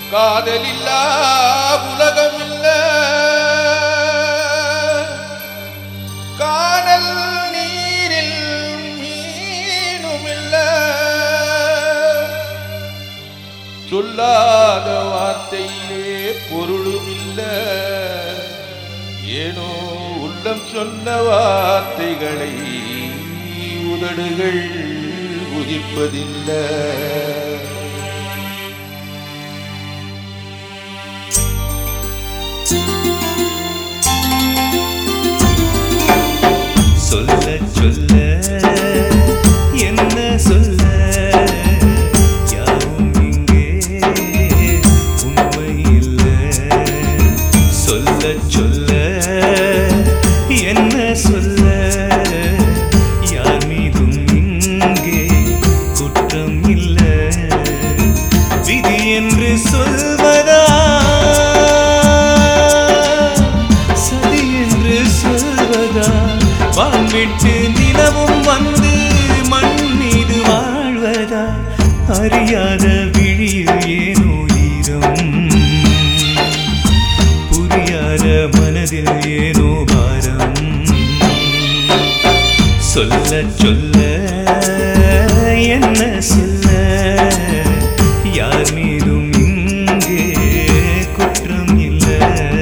காதலில்லா உலகமில்ல காணல் நீரில் மீனுமில்ல சொல்லாத வார்த்தையிலே பொருளுமில்ல ஏனோ உள்ளம் சொன்ன வார்த்தைகளை உதடுகள் உதிப்பதில்லை சொல்ல சொல்ல என்ன சொல்ல யாவும் இங்கே உண்மை இல்லை சொல்ல சொல்ல என்ன சொல்ல யார் மீதும் இங்கே குற்றம் இல்லை விதி என்று சொல்வதா சதி என்று சொல்வதா வான்விட்டு நிலவும் வந்து மண் மீது வாழ்வதா அறியாத விழியில் ஏனோ ஈரம் புரியாத மனதில் ஏனோ பாரம் சொல்ல சொல்ல என்ன சொல்ல யார் மீதும் இங்கே குற்றம் இல்லை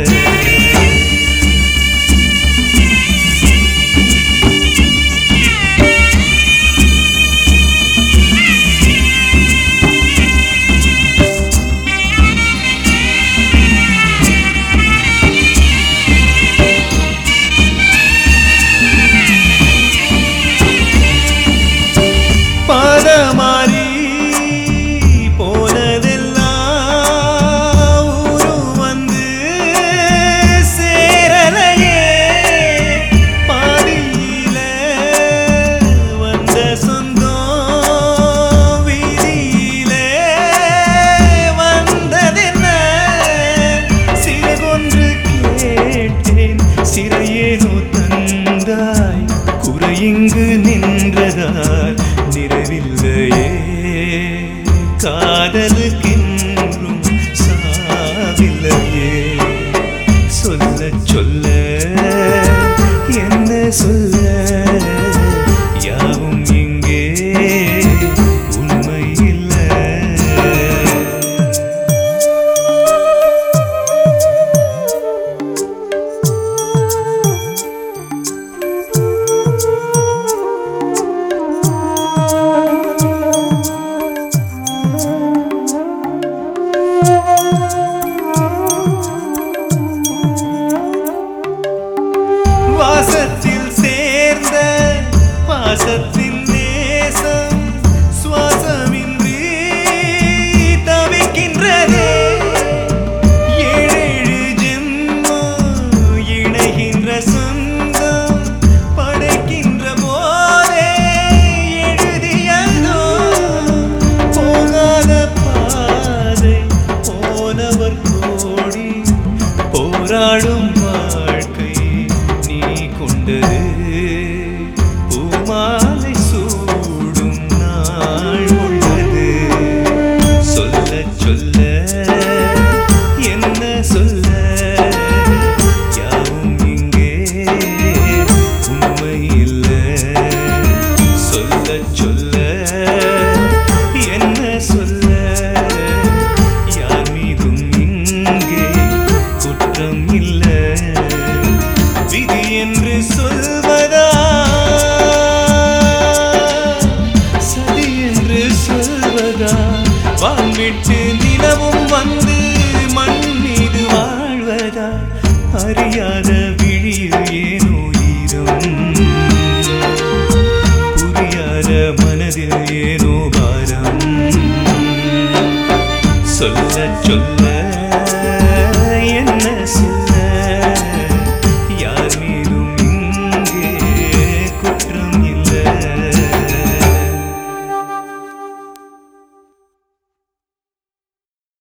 பாதமாறி போனதெல்லாம் ஊரும் வந்து சேரலையே பாதியில வந்த சொந்தம் வீதியிலே வந்ததென்ன சிறகொன்று கேட்டேன் சிறையேனோ தந்தாய் குறையிங்கு நின்றதால் நிறைவில்லையே காதலுக்கென்றும் சாவில்லையே சொல்ல சொல்ல என்ன சொல்ல யாவும் இங்கே உண்மை இல்லை வாசத்தில் சேர்ந்த பாசத்தின் நேசம் சுவாசமின்றி தவிக்கின்றதே ஏழேழு ஜென்மம் இணைகின்ற சொந்தம் படைக்கின்ற போதே எழுதியதோ போகாத பாதை போனவர் கோடி போராடும் வாழ்க்கை நீ கொண்டது பூமாலை சூடும் நாள் உள்ளது சொல்ல சொல்ல என்ன சொல்ல யாவும் இங்கே உண்மை இல்லை சொல்ல சொல்ல என்ன சொல்ல யார் மீதும் இங்கே குற்றம் இல்லை விதி என்று சொல்வதா சதி என்று சொல்வதா வான்விட்டு நிலவும் வந்து மண் மீது வாழ்வதா அறியாத விழியில் ஏனோ ஈரம் புரியாத மனதில் ஏனோ பாரம் சொல்ல சொல்ல